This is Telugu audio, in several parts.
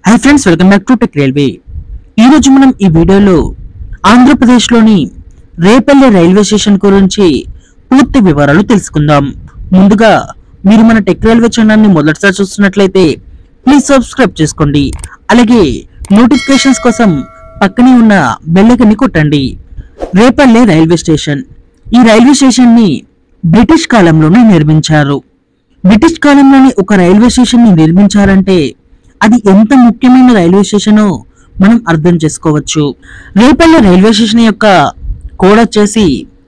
hi friends welcome back to tech railway ఈ రోజు మనం ఈ వీడియోలో ఆంధ్రప్రదేశ్లోని రేపల్లె రైల్వే స్టేషన్ గురించి పూర్తి వివరాలు తెలుసుకుందాం ముందుగా మీరు మన టెక్ రైల్వే ఛానల్ని మొదటిసారి చూస్తున్నట్లయితే ప్లీజ్ సబ్స్క్రైబ్ చేసుకోండి అలాగే నోటిఫికేషన్స్ కోసం పక్కనే ఉన్న బెల్లైకన్ని కొట్టండి రేపల్లె రైల్వే స్టేషన్ ఈ రైల్వే స్టేషన్ ని బ్రిటిష్ కాలంలోనే నిర్మించారు బ్రిటిష్ కాలంలోని ఒక రైల్వే స్టేషన్ ని నిర్మించారంటే అది ఎంత ముఖ్యమైన రైల్వే స్టేషనో మనం అర్థం చేసుకోవచ్చు రేపల్లె రైల్వే స్టేషన్ యొక్క కోడ్ వచ్చేసి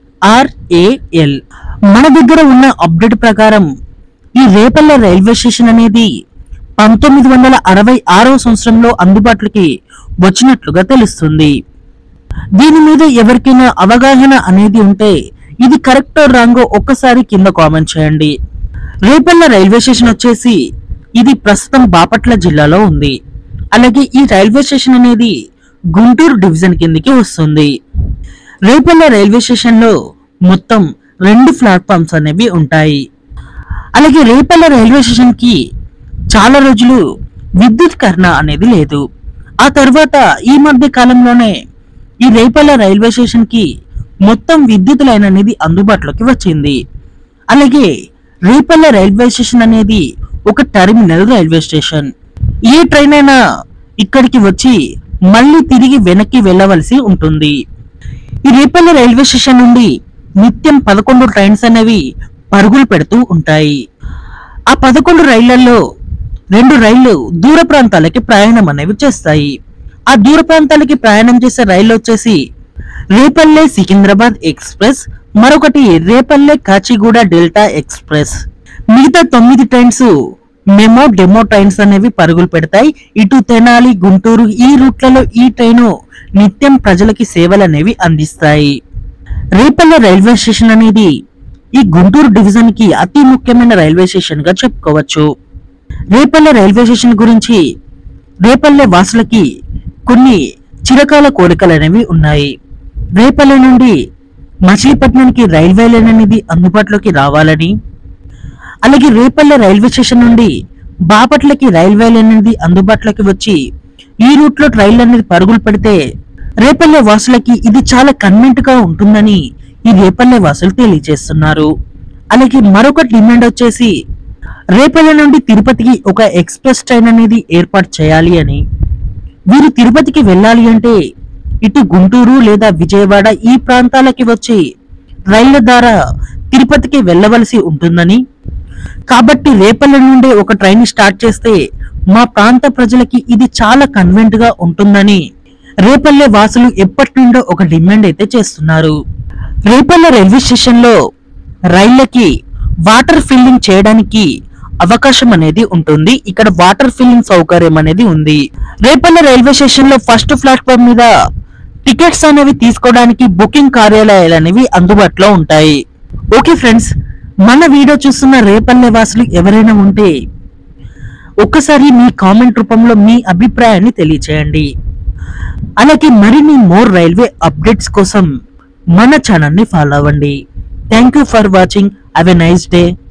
ఆర్ఏఎల్ మన దగ్గర ఉన్న అప్డేట్ ప్రకారం ఈ రేపల్లె రైల్వే స్టేషన్ అనేది పంతొమ్మిది వందల అరవై ఆరవ సంవత్సరంలో అందుబాటులోకి వచ్చినట్లుగా తెలుస్తుంది దీని మీద ఎవరికైనా అవగాహన అనేది ఉంటే ఇది కరెక్ట్ రాంగో ఒక్కసారి కింద కామెంట్ చేయండి రేపల్ల రైల్వే స్టేషన్ వచ్చేసి ఇది ప్రస్తుతం బాపట్ల జిల్లాలో ఉంది అలాగే ఈ రైల్వే స్టేషన్ అనేది గుంటూరు డివిజన్ కిందకి వస్తుంది రేపల్ల రైల్వే స్టేషన్ లో మొత్తం రెండు ప్లాట్ఫామ్స్ అనేవి ఉంటాయి అలాగే రేపల్ల రైల్వే స్టేషన్ కి చాలా రోజులు విద్యుత్కరణ అనేది లేదు ఆ తర్వాత ఈ మధ్య కాలంలోనే ఈ రేపల్ల రైల్వే స్టేషన్ కి మొత్తం విద్యుత్ లైన్ అనేది అందుబాటులోకి వచ్చింది అలాగే రేపల్ల రైల్వే స్టేషన్ అనేది ఒక టెర్మినల్ రైల్వే స్టేషన్ ఏ ట్రైన్ అయినా ఇక్కడికి వచ్చి మళ్ళీ తిరిగి వెనక్కి వెళ్ళవలసి ఉంటుంది ఈ రేపల్ల రైల్వే స్టేషన్ నుండి నిత్యం పదకొండు ట్రైన్స్ అనేవి పరుగులు పెడుతూ ఉంటాయి ఆ పదకొండు రైళ్లలో రెండు రైళ్లు దూర ప్రాంతాలకి ప్రయాణం అనేవి చేస్తాయి ఆ దూర ప్రాంతాలకి ప్రయాణం చేసే రైలు వచ్చేసి రేపల్లె సికింద్రాబాద్ ఎక్స్ప్రెస్ మరొకటి రేపల్లె కాచిగూడ డెల్టా ఎక్స్ప్రెస్ మిగతా తొమ్మిది ట్రైన్స్ మెమో డెమో ట్రైన్స్ అనేవి పరుగులు పెడతాయి ఇటు తెనాలి గుంటూరు ఈ రూట్లలో ఈ ట్రైను నిత్యం ప్రజలకి సేవలు అనేవి అందిస్తాయి రేపల్లె రైల్వే స్టేషన్ అనేది ఈ గుంటూరు డివిజన్ కి అతి ముఖ్యమైన రైల్వే స్టేషన్ గా చెప్పుకోవచ్చు రేపల్లె రైల్వే స్టేషన్ గురించి రేపల్లె వాసులకి కొన్ని చిరకాల కోరికలు అనేవి ఉన్నాయి రేపల్లె నుండి మచిలీపట్నానికి రైల్వే లైన్ అనేది అందుబాటులోకి రావాలని అలాగే రేపల్లె రైల్వే స్టేషన్ నుండి బాపట్లకి రైల్వే లైన్ అనేది అందుబాటులోకి వచ్చి ఈ రూట్ లో రైలు అనేది పరుగులు పెడితే రేపల్లె వాసులకి ఇది చాలా కన్వెంట్ గా ఉంటుందని ఈ రేపల్లె వాసులు తెలియజేస్తున్నారు అలాగే మరొక డిమాండ్ వచ్చేసి రేపల్లె నుండి తిరుపతికి ఒక ఎక్స్ప్రెస్ ట్రైన్ అనేది ఏర్పాటు చేయాలి అని వీరు తిరుపతికి వెళ్ళాలి అంటే ఇటు గుంటూరు లేదా విజయవాడ ఈ ప్రాంతాలకి వచ్చి రైళ్ల ద్వారా తిరుపతికి వెళ్ళవలసి ఉంటుందని కాబట్టి రేపల్లె నుండి ఒక ట్రైన్ స్టార్ట్ చేస్తే మా ప్రాంత ప్రజలకి ఇది చాలా కన్వెంట్ గా ఉంటుందని రేపల్లె వాసులు ఎప్పటి నుండో ఒక డిమాండ్ అయితే చేస్తున్నారు రేపల్లె రైల్వే స్టేషన్ లో రైళ్లకి వాటర్ ఫిల్లింగ్ చేయడానికి అవకాశం అనేది ఉంటుంది ఇక్కడ వాటర్ ఫిల్లింగ్ సౌకర్యం అనేది ఉంది రేపల్లె రైల్వే స్టేషన్ లో ఫస్ట్ ప్లాట్ఫామ్ మీద టికెట్స్ అనేవి తీసుకోవడానికి బుకింగ్ కార్యాలయాలు అనేవి అందుబాటులో ఉంటాయి ఓకే ఫ్రెండ్స్ మన వీడియో చూస్తున్న రేపల్లె వాసులు ఎవరైనా ఉంటే ఒక్కసారి మీ కామెంట్ రూపంలో మీ అభిప్రాయాన్ని తెలియచేయండి అలాగే మరిన్ని మోర్ రైల్వే అప్డేట్స్ కోసం మన ఛానల్ ని ఫాలో అవ్వండి thank you for watching have a nice day